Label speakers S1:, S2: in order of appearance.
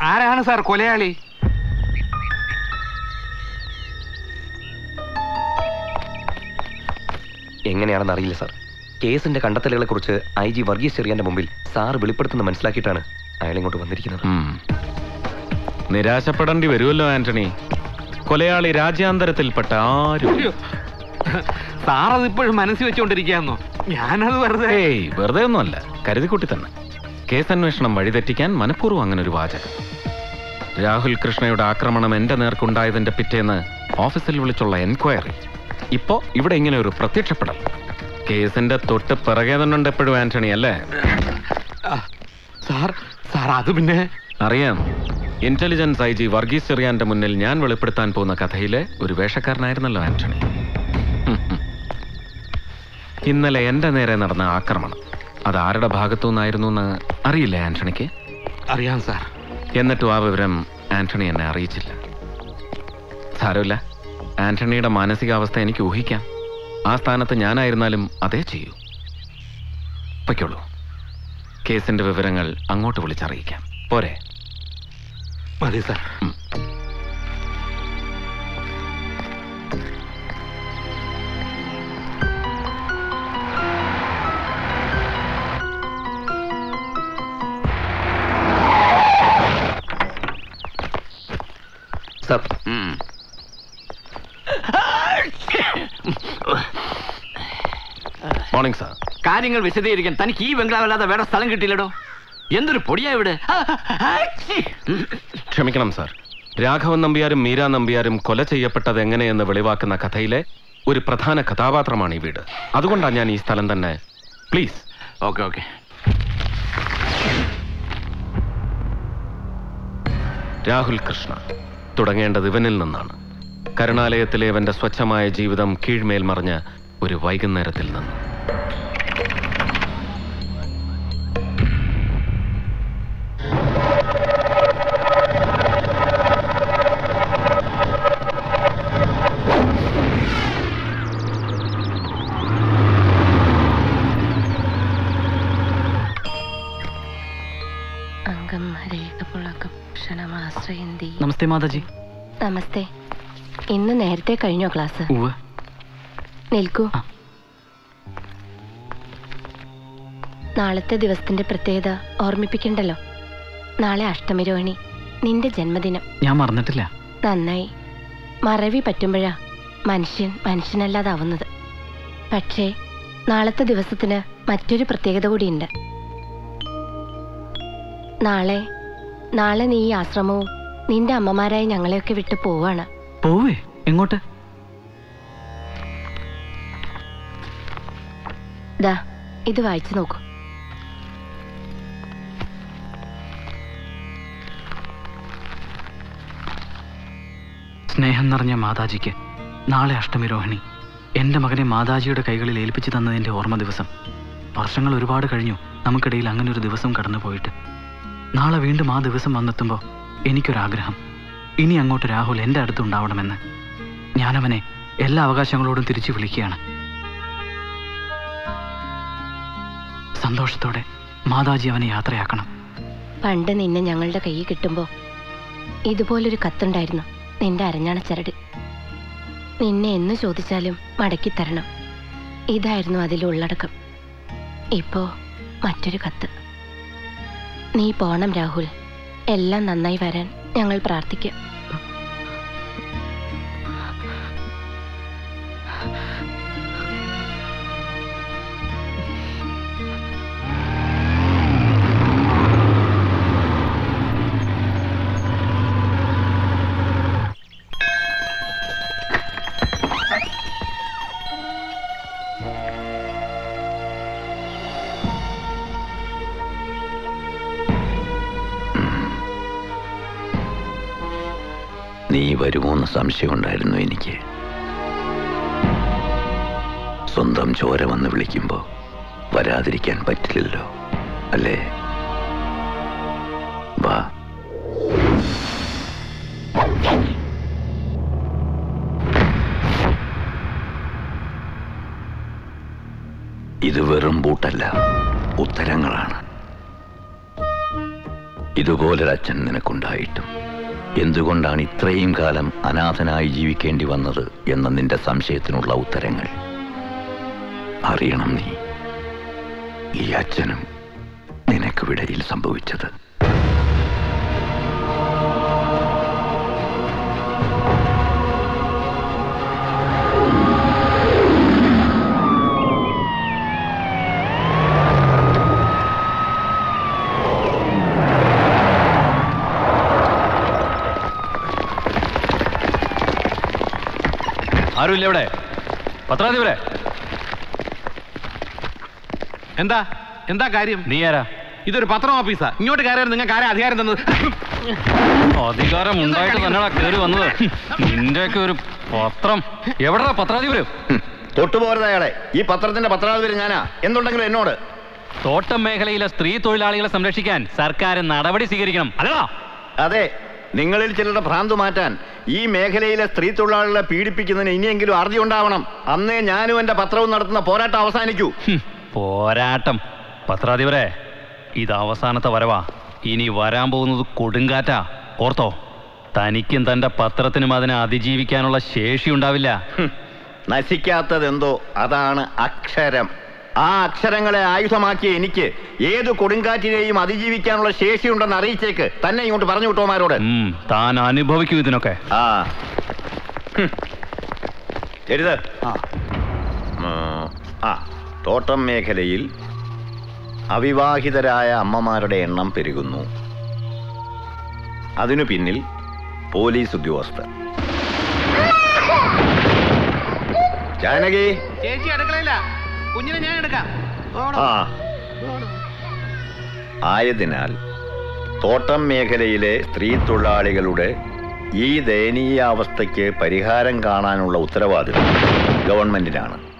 S1: ആരാണ് സാർ കൊലയാളി
S2: എങ്ങനെയാണെന്ന് അറിയില്ല സാർ കേസിന്റെ കണ്ടെത്തലുകളെ കുറിച്ച് ഐ ജി വർഗീസ് ചെറിയാന്റെ മുമ്പിൽ സാർ വെളിപ്പെടുത്തുന്ന മനസ്സിലാക്കിയിട്ടാണ് അയാൾ ഇങ്ങോട്ട് വന്നിരിക്കുന്നത്
S3: ഉം. നിരാശപ്പെടേണ്ടി വരുമല്ലോ ആന്റണി കൊലയാളി രാജ്യാന്തരത്തിൽപ്പെട്ട ആരും
S1: അയ്യോ. സാർ അത് ഇപ്പോഴും മനസ്സിൽ വെച്ചുകൊണ്ടിരിക്കുകയാന്നോ ഞാനത് വെറുതെ
S3: ഏയ് വെറുതെ ഒന്നുമല്ല കരുതിക്കുട്ടി തന്നെ കേസന്വേഷണം വഴിതെറ്റിക്കാൻ മനഃപൂർവ്വം അങ്ങനെ ഒരു വാചകം രാഹുൽ കൃഷ്ണയുടെ ആക്രമണം എന്റെ നേർക്കുണ്ടായതിന്റെ പിറ്റേന്ന് ഓഫീസിൽ വിളിച്ചുള്ള എൻക്വയറി ഇപ്പോ ഇവിടെ ഇങ്ങനെ ഒരു പ്രത്യക്ഷപ്പെടൽ കേസിന്റെ തൊട്ട് പിറകെ തന്നെ ഉണ്ട് എപ്പോഴും ആന്റണി അല്ലേ
S1: ആ, സാർ സാർ അത് പിന്നെ
S3: അറിയാം ഇന്റലിജൻസ് ഐ ജി വർഗീസ് ചെറിയാന്റെ മുന്നിൽ ഞാൻ വെളിപ്പെടുത്താൻ പോകുന്ന കഥയിലെ ഒരു വേഷക്കാരനായിരുന്നല്ലോ ആന്റണി ഹും, ഹും. ഇന്നലെ എന്റെ നേരെ നടന്ന ആക്രമണം അത് ആരുടെ ഭാഗത്തു നിന്നായിരുന്നു എന്ന് അറിയില്ലേ ആന്റണിക്ക്
S1: അറിയാം സാർ
S3: എന്നിട്ടും ആ വിവരം ആന്റണി എന്നെ അറിയിച്ചില്ല സാരമില്ല ആന്റണിയുടെ മാനസികാവസ്ഥ എനിക്ക് ഊഹിക്കാം ആ സ്ഥാനത്ത് ഞാനായിരുന്നാലും അതേ ചെയ്യൂ പൊയ്ക്കോളൂ കേസിന്റെ വിവരങ്ങൾ അങ്ങോട്ട് വിളിച്ചറിയിക്കാം പോരെ
S1: മതി സാർ
S2: സാർ
S3: മോർണിംഗ് സാർ
S4: കാര്യങ്ങൾ വിശദീകരിക്കാൻ തനിക്ക് ഈ ബംഗ്ലാവല്ലാതെ വേറെ സ്ഥലം കിട്ടിയില്ലടോ എന്തൊരു പൊടിയാ ഇവിടെ ആ, ആ, ഛി.
S3: ക്ഷമിക്കണം സാർ രാഘവൻ നമ്പ്യാരും മീര നമ്പ്യാരും കൊല ചെയ്യപ്പെട്ടത് എങ്ങനെയെന്ന് വെളിവാക്കുന്ന കഥയിലെ ഒരു പ്രധാന കഥാപാത്രമാണ് ഈ വീട് അതുകൊണ്ടാണ് ഞാൻ ഈ സ്ഥലം തന്നെ please
S4: okay okay
S3: Rahul Krishna തുടങ്ങേണ്ടത് ഇവനിൽ നിന്നാണ് കരുണാലയത്തിലെ ഇവന്റെ സ്വച്ഛമായ ജീവിതം കീഴ്മേൽ മറിഞ്ഞ ഒരു വൈകുന്നേരത്തിൽ നിന്ന്
S5: അംഗം ഹരേകപുളകം ക്ഷണമാശ്രയന്തി
S6: നമസ്തേ മാതാജി
S5: നമസ്തേ ഇന്ന് നേരത്തെ കഴിഞ്ഞോ ക്ലാസ്
S6: ഉവ്
S5: നിൽക്കൂ
S6: ആ.
S5: നാളത്തെ ദിവസത്തിന്റെ പ്രത്യേകത ഓർമ്മിപ്പിക്കണ്ടല്ലോ നാളെ അഷ്ടമിരോഹിണി നിന്റെ ജന്മദിനം
S6: ഞാൻ മറന്നിട്ടില്ല
S5: നന്നായി മറവി പറ്റുമ്പോഴാ മനുഷ്യൻ മനുഷ്യനല്ലാതാവുന്നത് പക്ഷേ നാളത്തെ ദിവസത്തിന് മറ്റൊരു പ്രത്യേകത കൂടിയുണ്ട് നാളെ നാളെ നീ ഈ ആശ്രമവും നിന്റെ അമ്മമാരായ ഞങ്ങളെയൊക്കെ വിട്ട് പോവാണ്
S6: പോവേ എങ്ങോട്ട്
S5: ദാ ഇത് വായിച്ചു നോക്കൂ
S6: സ്നേഹം നിറഞ്ഞ മാതാജിക്ക് നാളെ അഷ്ടമി രോഹിണി എൻ്റെ മകനെ മാതാജിയുടെ കൈകളിൽ ഏൽപ്പിച്ചു തന്നതിൻ്റെ ഓർമ്മ ദിവസം വർഷങ്ങൾ ഒരുപാട് കഴിഞ്ഞു നമുക്കിടയിൽ അങ്ങനെ ഒരു ദിവസം കടന്നു പോയിട്ട് നാളെ വീണ്ടും ആ ദിവസം വന്നെത്തുമ്പോൾ എനിക്കൊരാഗ്രഹം ഇനി അങ്ങോട്ട് രാഹുൽ എൻ്റെ അടുത്തുണ്ടാവണമെന്ന് ഞാനവനെ എല്ലാ അവകാശങ്ങളോടും തിരിച്ചു വിളിക്കുകയാണ് സന്തോഷത്തോടെ മാതാജി അവനെ യാത്രയാക്കണം
S5: പണ്ട് നിന്നെ ഞങ്ങളുടെ കയ്യിൽ കിട്ടുമ്പോൾ ഇതുപോലൊരു കത്തുണ്ടായിരുന്നു നിന്റെ അരഞ്ഞാണ ചരട് നിന്നെ എന്ന് ചോദിച്ചാലും മടക്കി തരണം ഇതായിരുന്നു അതിലുള്ളടക്കം ഇപ്പോ മറ്റൊരു കത്ത് നീ പോണം രാഹുൽ എല്ലാം നന്നായി വരാൻ ഞങ്ങൾ പ്രാർത്ഥിക്കാം
S7: നീ വരുമോന്ന് സംശയമുണ്ടായിരുന്നു എനിക്ക് സ്വന്തം ചോര വന്ന് വിളിക്കുമ്പോൾ വരാതിരിക്കാൻ പറ്റില്ലല്ലോ അല്ലേ വാ ഇത് വെറും ബൂട്ടല്ല ഉത്തരങ്ങളാണ് ഇതുപോലൊരച്ഛൻ നിനക്കുണ്ടായിട്ടും എന്തുകൊണ്ടാണ് ഇത്രയും കാലം അനാഥനായി ജീവിക്കേണ്ടി വന്നത് എന്ന നിന്റെ സംശയത്തിനുള്ള ഉത്തരങ്ങൾ അറിയണം നീ ഈ അച്ഛനും നിനക്കുവിടയിൽ സംഭവിച്ചത്
S6: ആരുമില്ല ഇവിടെ പത്രാധിപരെ
S1: എന്താ എന്താ കാര്യം
S6: നീ ആരാ
S1: ഇതൊരു പത്രം ഓഫീസാ ഇങ്ങോട്ട് കയറിയാൽ നിങ്ങൾക്ക് ആരാ അധികാരം തന്നത്
S6: അധികാരം ഉണ്ടായിട്ട് തന്നെയാ കയറി വന്നത് നിന്റെയൊക്കെ ഒരു പത്രം എവിടാ പത്രാധിപര്
S7: തൊട്ടുപോരുത് അയാളെ ഈ പത്രത്തിന്റെ പത്രാധിപര് ഞാനാ എന്തുണ്ടെങ്കിലും എന്നോട്
S6: തോട്ടം മേഖലയിലെ സ്ത്രീ തൊഴിലാളികളെ സംരക്ഷിക്കാൻ സർക്കാർ നടപടി സ്വീകരിക്കണം അല്ലടാ
S7: അതെ നിങ്ങളിൽ ചിലരുടെ ഭ്രാന്ത് മാറ്റാൻ ഈ മേഖലയിലെ സ്ത്രീ തൊഴിലാളികളെ പീഡിപ്പിക്കുന്നതിന് ഇനിയെങ്കിലും അർജി ഉണ്ടാവണം അന്നേ ഞാനും എന്റെ പത്രവും നടത്തുന്ന പോരാട്ടം അവസാനിക്കൂ
S6: ഹും, പോരാട്ടം പത്രാധിപരെ ഇത് അവസാനത്തെ വരവാ ഇനി വരാൻ പോകുന്നത് കൊടുങ്കാറ്റാ ഓർത്തോ തനിക്കും തന്റെ പത്രത്തിനും അതിനെ അതിജീവിക്കാനുള്ള ശേഷി ഉണ്ടാവില്ല
S7: ഹും, നശിക്കാത്തതെന്തോ അതാണ് അക്ഷരം ആ അക്ഷരങ്ങളെ ആയുധമാക്കിയ എനിക്ക് ഏത് കൊടുങ്കാറ്റിനെയും അതിജീവിക്കാനുള്ള ശേഷിയുണ്ടെന്ന് അറിയിച്ചേക്ക് തന്നെ ഇങ്ങോട്ട് പറഞ്ഞു വിട്ടോമാരോട്
S6: ഉം, താൻ അനുഭവിക്കൂ ഇതിനൊക്കെ
S7: ആ ഹും. എഴുത് ഉം, ആ തോട്ടം മേഖലയിൽ അവിവാഹിതരായ അമ്മമാരുടെ എണ്ണം പെരുകുന്നു അതിനു പിന്നിൽ പോലീസ് ഉദ്യോഗസ്ഥർ ജാനകി
S1: ചേച്ചി അടുക്കളയില്ല കുഞ്ഞിനെ ഞാൻ എടുക്കാം
S7: ആ ആയതിനാൽ തോട്ടം മേഖലയിലെ സ്ത്രീ തൊഴിലാളികളുടെ ഈ ദയനീയാവസ്ഥയ്ക്ക് പരിഹാരം കാണാനുള്ള ഉത്തരവാദിത്വം ഗവൺമെന്റിനാണ്